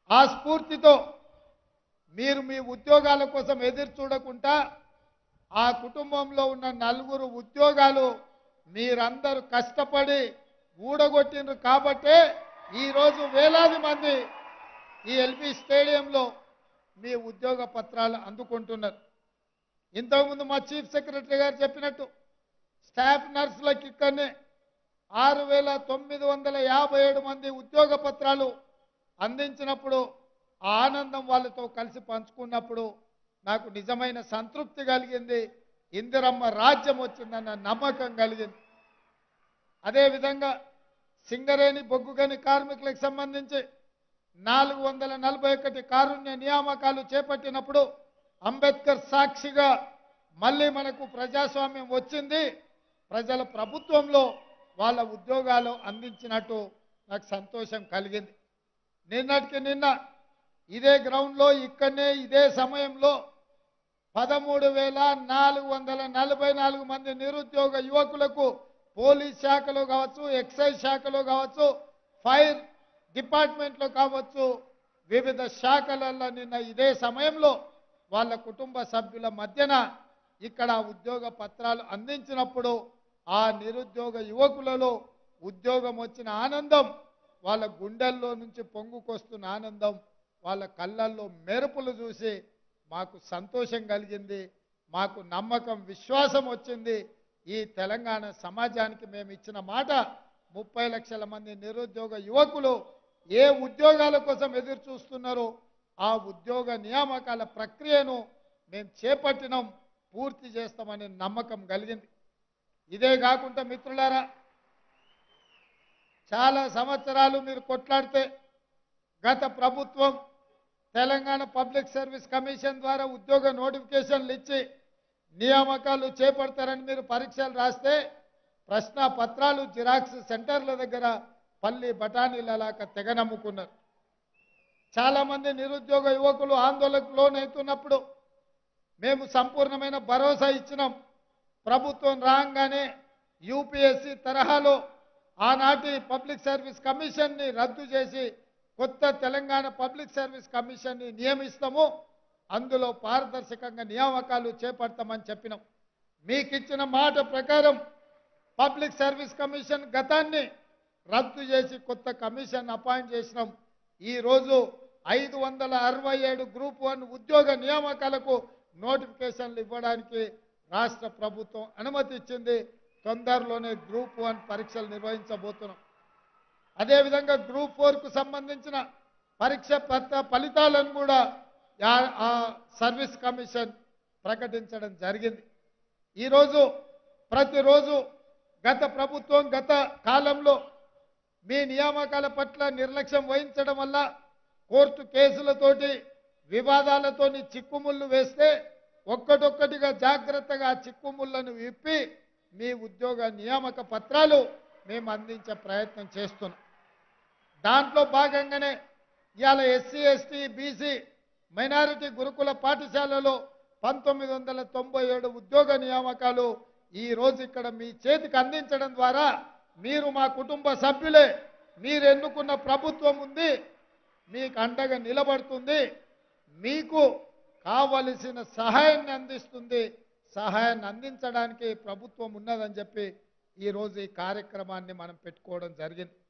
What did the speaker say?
ఆ స్ఫూర్తితో మీరు మీ ఉద్యోగాల కోసం ఎదురు చూడకుండా ఆ కుటుంబంలో ఉన్న నలుగురు ఉద్యోగాలు మీరందరూ కష్టపడి ఊడగొట్టిండ్రు కాబట్టే ఈరోజు వేలాది మంది ఈ ఎల్బీ స్టేడియంలో మీ ఉద్యోగ పత్రాలు అందుకుంటున్నారు ఇంతకుముందు మా చీఫ్ సెక్రటరీ గారు చెప్పినట్టు స్టాఫ్ నర్సులకు ఇక్కడనే ఆరు వేల తొమ్మిది వందల యాభై ఏడు మంది ఉద్యోగ పత్రాలు అందించినప్పుడు ఆ ఆనందం వాళ్ళతో కలిసి పంచుకున్నప్పుడు నాకు నిజమైన సంతృప్తి కలిగింది ఇందిరమ్మ రాజ్యం వచ్చిందన్న నమ్మకం కలిగింది అదేవిధంగా సింగరేణి బొగ్గుగని కార్మికులకు సంబంధించి నాలుగు వందల నలభై ఒకటి కారుణ్య నియామకాలు చేపట్టినప్పుడు అంబేద్కర్ సాక్షిగా మళ్ళీ మనకు ప్రజాస్వామ్యం వచ్చింది ప్రజల ప్రభుత్వంలో వాళ్ళ ఉద్యోగాలు అందించినట్టు నాకు సంతోషం కలిగింది నిన్నటికి నిన్న ఇదే గ్రౌండ్లో ఇక్కడనే ఇదే సమయంలో పదమూడు వేల నాలుగు వందల నలభై నాలుగు మంది నిరుద్యోగ యువకులకు పోలీస్ శాఖలో కావచ్చు ఎక్సైజ్ శాఖలో కావచ్చు ఫైర్ డిపార్ట్మెంట్లో కావచ్చు వివిధ శాఖలలో నిన్న ఇదే సమయంలో వాళ్ళ కుటుంబ సభ్యుల మధ్యన ఇక్కడ ఉద్యోగ పత్రాలు అందించినప్పుడు ఆ నిరుద్యోగ యువకులలో ఉద్యోగం వచ్చిన ఆనందం వాళ్ళ గుండెల్లో నుంచి పొంగుకొస్తున్న ఆనందం వాళ్ళ కళ్ళల్లో మెరుపులు చూసి మాకు సంతోషం కలిగింది మాకు నమ్మకం విశ్వాసం వచ్చింది ఈ తెలంగాణ సమాజానికి మేము ఇచ్చిన మాట ముప్పై లక్షల మంది నిరుద్యోగ యువకులు ఏ ఉద్యోగాల కోసం ఎదురు చూస్తున్నారో ఆ ఉద్యోగ నియామకాల ప్రక్రియను మేము చేపట్టినాం పూర్తి చేస్తామనే నమ్మకం కలిగింది ఇదే కాకుండా మిత్రులారా చాలా సంవత్సరాలు మీరు కొట్లాడితే గత ప్రభుత్వం తెలంగాణ పబ్లిక్ సర్వీస్ కమిషన్ ద్వారా ఉద్యోగ నోటిఫికేషన్లు ఇచ్చి నియామకాలు చేపడతారని మీరు పరీక్షలు రాస్తే ప్రశ్న పత్రాలు జిరాక్స్ సెంటర్ల దగ్గర పల్లి బఠానీలలాక తెగ నమ్ముకున్నారు చాలామంది నిరుద్యోగ యువకులు ఆందోళనకు లోనవుతున్నప్పుడు మేము సంపూర్ణమైన భరోసా ఇచ్చినాం ప్రభుత్వం రాగానే యూపీఎస్సి తరహాలో ఆనాటి పబ్లిక్ సర్వీస్ కమిషన్ని రద్దు చేసి కొత్త తెలంగాణ పబ్లిక్ సర్వీస్ కమిషన్ని నియమిస్తాము అందులో పారదర్శకంగా నియామకాలు చేపడతామని చెప్పినాం మీకు ఇచ్చిన మాట ప్రకారం పబ్లిక్ సర్వీస్ కమిషన్ గతాన్ని రద్దు చేసి కొత్త కమిషన్ అపాయింట్ చేసినాం ఈరోజు ఐదు వందల అరవై ఏడు గ్రూప్ వన్ ఉద్యోగ నియామకాలకు నోటిఫికేషన్లు ఇవ్వడానికి రాష్ట్ర ప్రభుత్వం అనుమతి ఇచ్చింది తొందరలోనే గ్రూప్ వన్ పరీక్షలు నిర్వహించబోతున్నాం అదేవిధంగా గ్రూప్ ఫోర్కు సంబంధించిన పరీక్ష పత్ర ఫలితాలను కూడా యా- ఆ సర్వీస్ కమిషన్ ప్రకటించడం జరిగింది ఈరోజు ప్రతిరోజు గత ప్రభుత్వం గత కాలంలో మీ నియామకాల పట్ల నిర్లక్ష్యం వహించడం వల్ల కోర్టు కేసులతోటి వివాదాలతోని చిక్కుముళ్ళు వేస్తే ఒక్కటొక్కటిగా జాగ్రత్తగా ఆ చిక్కుముళ్ళను విప్పి మీ ఉద్యోగ నియామక పత్రాలు మేము అందించే ప్రయత్నం చేస్తున్నాం దాంట్లో భాగంగానే ఇవాళ ఎస్సీ ఎస్టీ బీసీ మైనారిటీ గురుకుల పాఠశాలలో పంతొమ్మిది వందల తొంభై ఏడు ఉద్యోగ నియామకాలు ఈ రోజు ఇక్కడ మీ చేతికి అందించడం ద్వారా మీరు మా కుటుంబ సభ్యులే మీరు ఎన్నుకున్న ప్రభుత్వం ఉంది మీకు అండగా నిలబడుతుంది మీకు కావలసిన సహాయాన్ని అందిస్తుంది సహాయాన్ని అందించడానికి ప్రభుత్వం ఉన్నదని చెప్పి ఈరోజు ఈ కార్యక్రమాన్ని మనం పెట్టుకోవడం జరిగింది